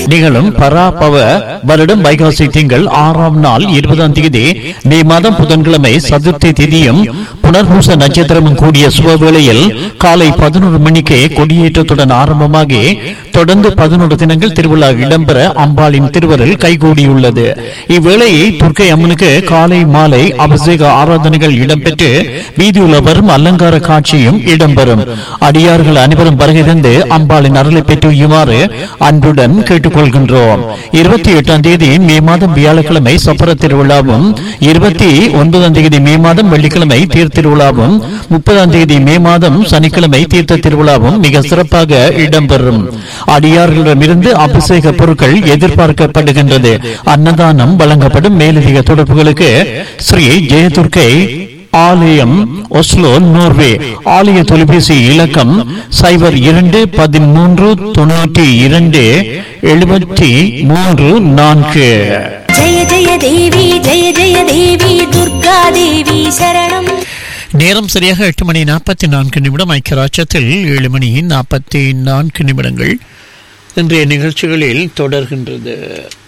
நிகழும் பராபவ வருடம் வைகாசி திங்கள் ஆறாம் நாள் இருபதாம் தேதி மே மாதம் புதன்கிழமை சதுர்த்தி திதியும் புனர்பூச நட்சத்திரமும் கூடிய சுபவேளையில் காலை பதினோரு மணிக்கு கொடியேற்றத்துடன் ஆரம்பமாகி தொடர்ந்து பதினோரு தினங்கள் திருவிழா இடம்பெற அம்பாளின் திருவருள் கைகூடியுள்ளது இவ்வேளையை துர்க்கை அம்மனுக்கு காலை மாலை அபிஷேக ஆராதனைகள் இடம்பெற்று வீதியுள்ள வரும் அலங்கார காட்சியும் இடம்பெறும் அடியார்கள் அனைவரும் வருகை தந்து அம்பாளின் அருளை பெற்றுமாறு அன்புடன் கேட்டுக்கொள்கின்றோம் இருபத்தி எட்டாம் தேதி மே மாதம் வியாழக்கிழமை சப்பர திருவிழாவும் இருபத்தி ஒன்பதாம் தேதி மே மாதம் வெள்ளிக்கிழமை தேர் திருவிழாவும் முப்பதாம் தேதி மே மாதம் சனிக்கிழமை தீர்த்த திருவிழாவும் மிக சிறப்பாக இடம்பெறும் அடியார்களிடமிருந்து அபிஷேக பொருட்கள் எதிர்பார்க்கப்படுகின்றது அன்னதானம் வழங்கப்படும் மேலதிக தொடர்புகளுக்கு ஸ்ரீ ஜெயதுர்க்கை ஆலயம் ஒஸ்லோ நோர்வே ஆலய தொலைபேசி இலக்கம் சைபர் இரண்டு பதிமூன்று தொண்ணூற்றி இரண்டு எழுபத்தி மூன்று நான்கு ஜெய ஜெய தேவி ஜெய ஜெய தேவி துர்கா தேவி சரணம் நேரம் சரியாக எட்டு மணி நாற்பத்தி நான்கு நிமிடம் ஐக்கியராட்சத்தில் ஏழு மணி நாற்பத்தி நான்கு நிமிடங்கள் இன்றைய நிகழ்ச்சிகளில் தொடர்கின்றது